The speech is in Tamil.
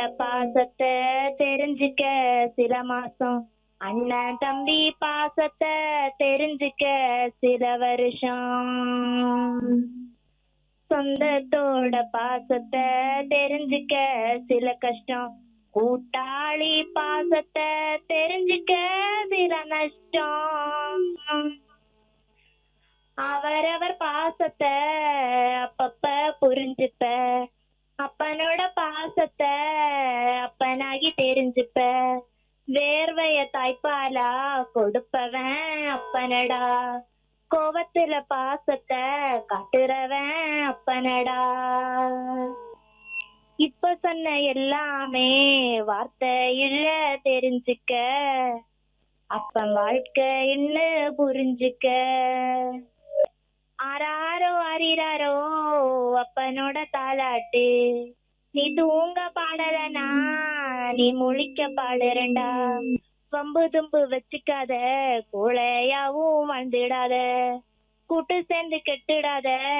பாசத்தை தெரிஞ்சுக்க சில மாசம் அண்ணன் தம்பி பாசத்தை தெரிஞ்சுக்க சில வருஷம் சொந்தத்தோட பாசத்தை தெரிஞ்சுக்க சில கஷ்டம் கூட்டாளி பாசத்தை தெரிஞ்சுக்க சில நஷ்டம் அவரவர் பாசத்தை அப்பப்ப புரிஞ்சுப்ப அப்பனோட பாசத்தை அப்பனாகி தெரிஞ்சுப்ப வேர்வைய தாய்ப்பாலா கொடுப்பவன் அப்பனடா கோவத்துல பாசத்தை காட்டுறவன் அப்பனடா இப்ப சொன்ன எல்லாமே வார்த்தை இல்ல தெரிஞ்சுக்க அப்பன் வாழ்க்கை என்ன புரிஞ்சுக்க ஆராரோ ஆரிராரோ அப்பனோட தாலாட்டு நீ தூங்க பாடலனா நீ முழிக்க பாடுறண்டா வம்பு தும்பு வச்சுக்காத கோழையாவும் வாழ்ந்துடாத கூட்டு சேர்ந்து கெட்டுடாத